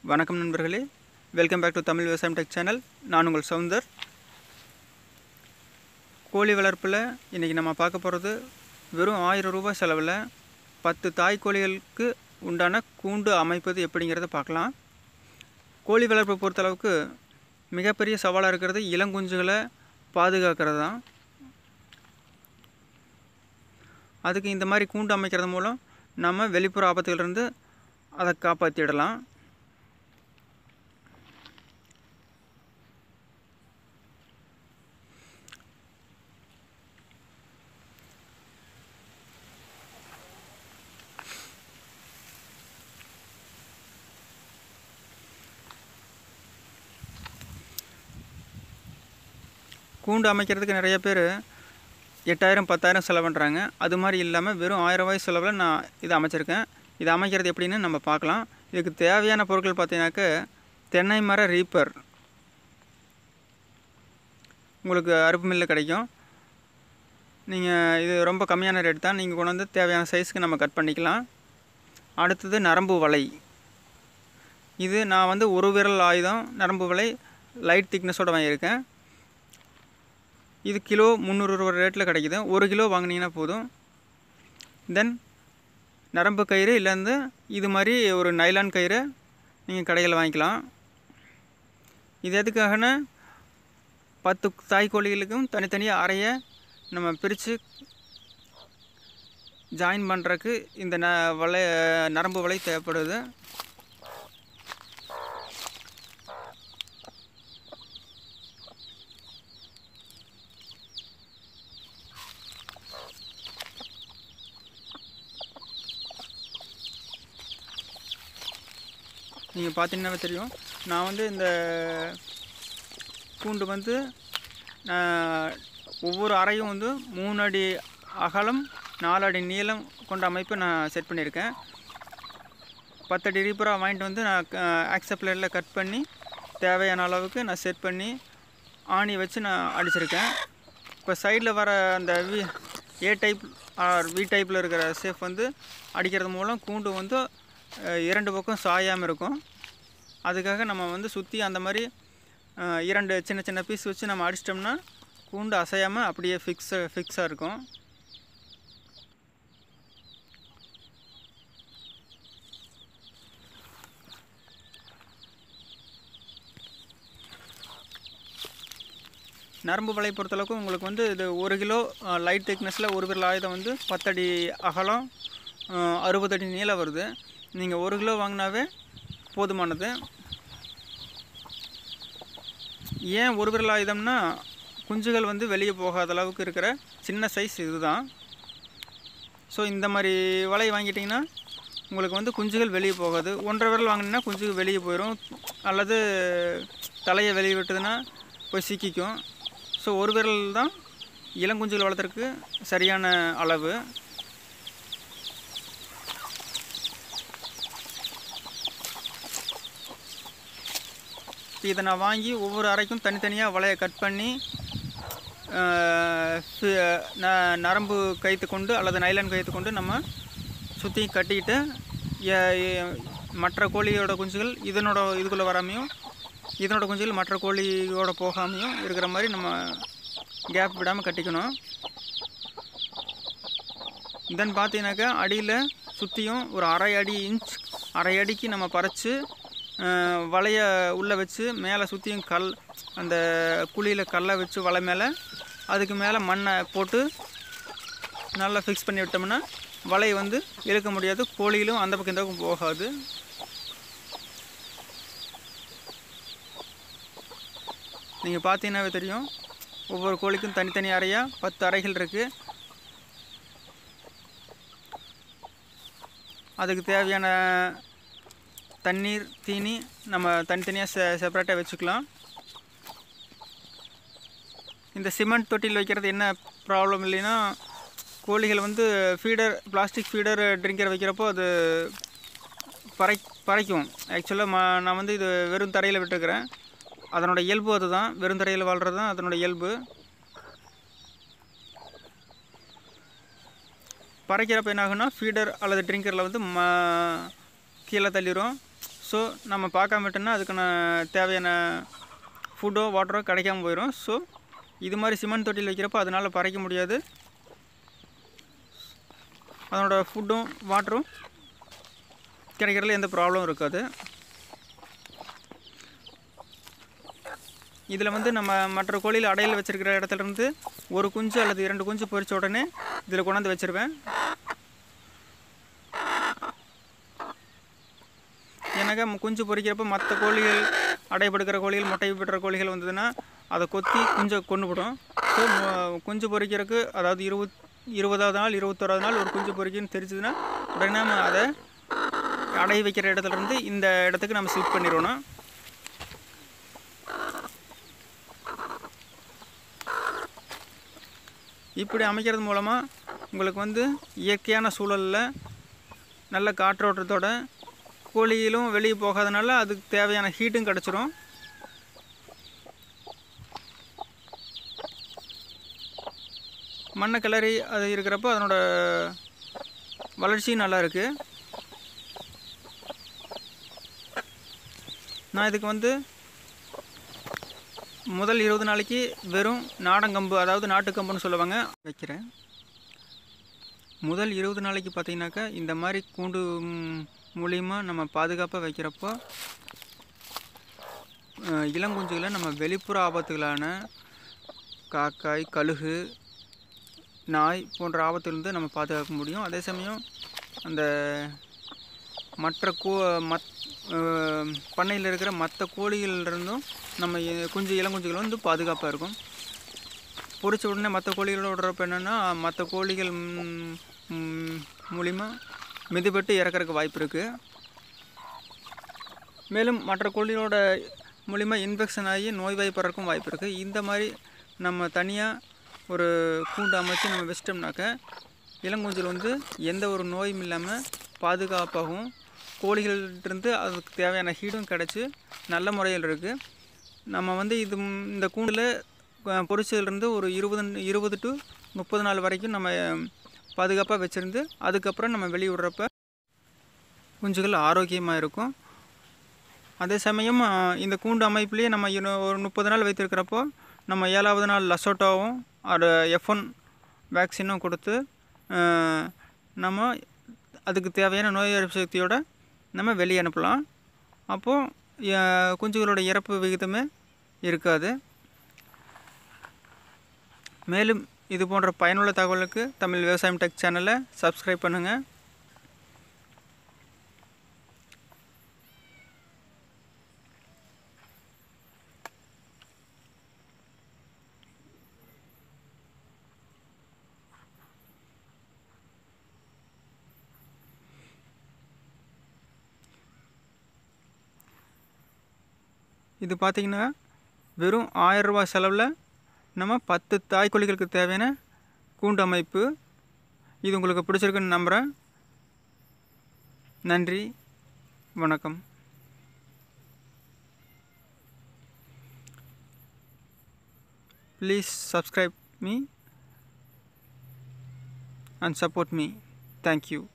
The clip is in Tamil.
வணக்கம் நண்பர்களே வெல்கம் பேக் டு தமிழ் விவசாயம் டெக் சேனல் நான் உங்கள் சவுந்தர் கோழி வளர்ப்பில் இன்றைக்கி நம்ம பார்க்க போகிறது வெறும் ஆயிரம் ரூபாய் செலவில் பத்து தாய் கோழிகளுக்கு உண்டான கூண்டு அமைப்பது எப்படிங்கிறத பார்க்கலாம் கோழி வளர்ப்பை பொறுத்தளவுக்கு மிகப்பெரிய சவாலாக இருக்கிறது இளங்குஞ்சுகளை பாதுகாக்கிறது தான் அதுக்கு இந்த மாதிரி கூண்டு அமைக்கிறது மூலம் நம்ம வெளிப்புற ஆபத்துகளிலிருந்து அதை காப்பாற்றிடலாம் கூண்டு அமைக்கிறதுக்கு நிறைய பேர் எட்டாயிரம் பத்தாயிரம் செலவு பண்ணுறாங்க அது மாதிரி இல்லாமல் வெறும் ஆயிரம் ரூபாய் செலவில் நான் இதை அமைச்சிருக்கேன் இது அமைக்கிறது எப்படின்னு நம்ம பார்க்கலாம் இதுக்கு தேவையான பொருட்கள் பார்த்தீங்கன்னாக்க தென்னை மர ரீப்பர் உங்களுக்கு அறுப்பு மில்லில் கிடைக்கும் நீங்கள் இது ரொம்ப கம்மியான ரேட் தான் நீங்கள் கொண்டு வந்து தேவையான சைஸ்க்கு நம்ம கட் பண்ணிக்கலாம் அடுத்தது நரம்பு வலை இது நான் வந்து ஒரு விரல் ஆயுதம் நரம்பு வலை லைட் திக்னஸோடு வாங்கியிருக்கேன் இது கிலோ முந்நூறு ரூபா ரேட்டில் கிடைக்குது ஒரு கிலோ வாங்கினீங்கன்னா போதும் தென் நரம்பு கயிறு இல்லைந்து இது மாதிரி ஒரு நைலான் கயிறு நீங்கள் கடையில் வாங்கிக்கலாம் இது எதுக்காகனா பத்து தாய் கோழிகளுக்கும் தனித்தனியாக அறைய நம்ம பிரித்து ஜாயின் பண்ணுறக்கு இந்த ந வலை நரம்பு வலை தேவைப்படுது நீங்கள் பார்த்தீங்கன்னா தெரியும் நான் வந்து இந்த கூண்டு வந்து நான் ஒவ்வொரு அறையும் வந்து மூணு அடி அகலம் நாலு அடி நீளம் கொண்ட அமைப்பு நான் செட் பண்ணியிருக்கேன் பத்தடி ரீப்பராக வாங்கிட்டு வந்து நான் ஆக்சப்ளரில் கட் பண்ணி தேவையான அளவுக்கு நான் செட் பண்ணி ஆணி வச்சு நான் அடிச்சிருக்கேன் இப்போ சைடில் வர அந்த V A type or V டைப்பில் இருக்கிற சேஃப் வந்து அடிக்கிறது மூலம் கூண்டு வந்து அஹ், இரண்டு பக்கம் சாயாமல் இருக்கும் அதுக்காக நம்ம வந்து சுற்றி அந்த மாதிரி அஹ், இரண்டு சின்ன சின்ன பீஸ் வச்சு நம்ம அடிச்சிட்டோம்னா கூண்டு அசையாமல் அப்படியே ஃபிக்ஸ் ஃபிக்ஸாக இருக்கும் நரம்பு வலை பொறுத்தளவுக்கு உங்களுக்கு வந்து இது ஒரு கிலோ லைட் திக்னஸில் ஒரு விரல் ஆயுதம் வந்து பத்தடி அகலம் அஹ், அறுபது அடி நீளம் வருது நீங்கள் ஒரு கிலோ வாங்கினாவே போதுமானது ஏன் ஒரு விரல் ஆயுதம்னா குஞ்சுகள் வந்து வெளியே போகாத அளவுக்கு இருக்கிற சின்ன சைஸ் இதுதான் ஸோ இந்த மாதிரி வலை வாங்கிட்டிங்கன்னா உங்களுக்கு வந்து குஞ்சுகள் வெளியே போகாது ஒன்றரை விரல் வாங்கினீங்கன்னா குஞ்சுகள் வெளியே போயிடும் அல்லது தலையை வெளியே விட்டதுன்னா போய் சிக்கிக்கும் ஸோ ஒரு விரல் தான் இளங்குஞ்சுகள் வளர்த்துறதுக்கு சரியான அளவு இப்போ இதை நான் வாங்கி ஒவ்வொரு அறைக்கும் தனித்தனியாக வலையை கட் பண்ணி ஆஹ், ஃபி- ந- நரம்பு கயிற்று கொண்டு அல்லது நைலான் கயிற்று கொண்டு நம்ம சுற்றி கட்டிக்கிட்டு எ- எ- மற்ற கோழியோட குஞ்சுகள் இதனோட இதுக்குள்ளே வராமையும் இதனோட குஞ்சுகள் மற்ற கோழியோட போகாமையும் இருக்கிற மாதிரி நம்ம கேப் விடாமல் கட்டிக்கணும் தென் பார்த்தீங்கன்னாக்கா அடியில் சுற்றியும் ஒரு அரை அடி இன்ச் அரை அடிக்கு நம்ம பறைச்சி வலைய உள்ளே வச்சு மேலே சுற்றியும் கல் அந்த குழியில் கல்லை வச்சு வலை மேலே அதுக்கு மேலே மண்ணை போட்டு நல்லா ஃபிக்ஸ் பண்ணி விட்டோம்னா வலையை வந்து இழுக்க முடியாது கோழிகளும் அந்த பக்கம் இந்த பக்கம் போகாது நீங்கள் பார்த்தீங்கன்னாவே தெரியும் ஒவ்வொரு கோழிக்கும் தனித்தனி அறையாக பத்து அறைகள் இருக்குது அதுக்கு தேவையான தண்ணீர் தீனி நம்ம தனித்தனியாக செ செப்பரேட்டாக வச்சுக்கலாம் இந்த சிமெண்ட் தொட்டியில் வைக்கிறது என்ன ப்ராப்ளம் இல்லைன்னா கோழிகள் வந்து ஃபீடர் பிளாஸ்டிக் ஃபீடர் ட்ரிங்கர் வைக்கிறப்போ அது பறை பறைக்கும் ஆக்சுவலாக ம நான் வந்து இது வெறும் தரையில் விட்டுருக்கிறேன் அதனோட இயல்பு அதுதான் வெறும் தரையில் வாழ்கிறது தான் அதனோட இயல்பு பறைக்கிறப்ப என்ன ஆகும்னா ஃபீடர் அல்லது ட்ரிங்கரில் வந்து ம கீழே தள்ளிடும் ஸோ நம்ம பார்க்காம விட்டோம்னா அதுக்கான தேவையான ஃபுட்டோ வாட்டரோ கிடைக்காம போயிடும் ஸோ இது மாதிரி சிமெண்ட் தொட்டியில் வைக்கிறப்போ அதனால் பறைக்க முடியாது அதனோட ஃபுட்டும் வாட்டரும் கிடைக்கிறதுல எந்த ப்ராப்ளமும் இருக்காது இதில் வந்து நம்ம மற்ற கோழியில் அடையில் வச்சிருக்கிற இடத்துல இருந்து ஒரு குஞ்சு அல்லது இரண்டு குஞ்சு பொரிச்ச உடனே இதில் கொண்டாந்து வச்சிருவேன் ஏன்னாக்கா ம- குஞ்சு பொரிக்கிறப்ப மற்ற கோழிகள் அடைப்படுக்கிற கோழிகள் முட்டை விடுற கோழிகள் வந்ததுன்னா அதை கொத்தி குஞ்சை கொண்டு விடும் ஸோ குஞ்சு பொரிக்கிறதுக்கு அதாவது இருபத் இருபதாவது நாள் இருபத்தோராவது நாள் ஒரு குஞ்சு பொரிக்குன்னு தெரிஞ்சதுன்னா உடனே நம்ம அதை அடை வைக்கிற இடத்துல இருந்து இந்த இடத்துக்கு நம்ம ஷிஃப்ட் பண்ணிடணும் இப்படி அமைக்கிறது மூலமாக உங்களுக்கு வந்து இயற்கையான சூழலில் நல்ல காற்றோட்டத்தோட கோழிகளும் வெளியே போகாதனால அதுக்கு தேவையான ஹீட்டும் கிடச்சிரும் மண்ணை கிளறி அது இருக்கிறப்போ அதனோட வளர்ச்சியும் நல்லா இருக்கு நான் இதுக்கு வந்து முதல் இருபது நாளைக்கு வெறும் நாடங்கம்பு அதாவது நாட்டுக்கம்புன்னு சொல்லுவாங்க வைக்கிறேன் முதல் இருபது நாளைக்கு பார்த்தீங்கன்னாக்கா இந்த மாதிரி கூண்டு ம், மூலியமா நம்ம பாதுகாப்பாக வைக்கிறப்போ அஹ், இளங்குஞ்சுகளை நம்ம வெளிப்புற ஆபத்துகளான காக்காய் கழுகு நாய் போன்ற ஆபத்திலிருந்து நம்ம பாதுகாக்க முடியும் அதே சமயம் அந்த மற்ற கோ மத் பண்ணையில் இருக்கிற மற்ற கோழிகளிலிருந்தும் நம்ம இ- குஞ்சு இளங்குஞ்சுகள் வந்து பாதுகாப்பாக இருக்கும் பொரிச்ச உடனே மற்ற கோழிகளோட விடுறப்ப என்னென்னா மற்ற கோழிகள் ம், ம், மூலிமா மிதிபட்டு இறக்கறதுக்கு வாய்ப்பு இருக்குது மேலும் மற்ற கோழிகளோட மூலிமா இன்ஃபெக்ஷன் ஆகி நோய்வாய்ப்படுறதுக்கும் வாய்ப்பு இருக்குது இந்த மாதிரி நம்ம தனியாக ஒரு கூண்டு அமைச்சு நம்ம வச்சிட்டோம்னாக்க இளங்குஞ்சில் வந்து எந்த ஒரு நோயும் இல்லாமல் பாதுகாப்பாகவும் கோழிகள்கிட்டருந்து அதுக்கு தேவையான ஹீடும் கிடச்சி நல்ல முறையில் இருக்குது நம்ம வந்து இது ம்- இந்த கூண்டில் பொரிச்சதுலேருந்து ஒரு இருபது இருபது டு முப்பது நாள் வரைக்கும் நம்ம பாதுகாப்பாக வச்சுருந்து அதுக்கப்புறம் நம்ம வெளியே விடுறப்ப குஞ்சுகள் ஆரோக்கியமாக இருக்கும் அதே சமயம் ஆ, இந்த கூண்டு அமைப்புலேயே நம்ம இன்னும் ஒரு முப்பது நாள் வைத்திருக்கிறப்போ நம்ம ஏழாவது நாள் லசோட்டாவும் ஒரு எஃப் ஒன் வேக்சினும் கொடுத்து ஆ, நம்ம அதுக்கு தேவையான நோய் எதிர்ப்பு சக்தியோட நம்ம வெளியே அனுப்பலாம் அப்போது குஞ்சுகளோட இறப்பு விகிதமே இருக்காது மேலும் இது போன்ற பயனுள்ள தகவலுக்கு தமிழ் விவசாயம் டெக் சேனலை சப்ஸ்கிரைப் பண்ணுங்கள் இது பார்த்திங்கன்னா வெறும் ஆயிரம் ரூபாய் செலவில் நம்ம பத்து தாய்க்கோழிகளுக்கு தேவையான கூண்டு அமைப்பு இது உங்களுக்கு பிடிச்சிருக்குன்னு நம்புகிறேன் நன்றி வணக்கம் please subscribe me and support me thank you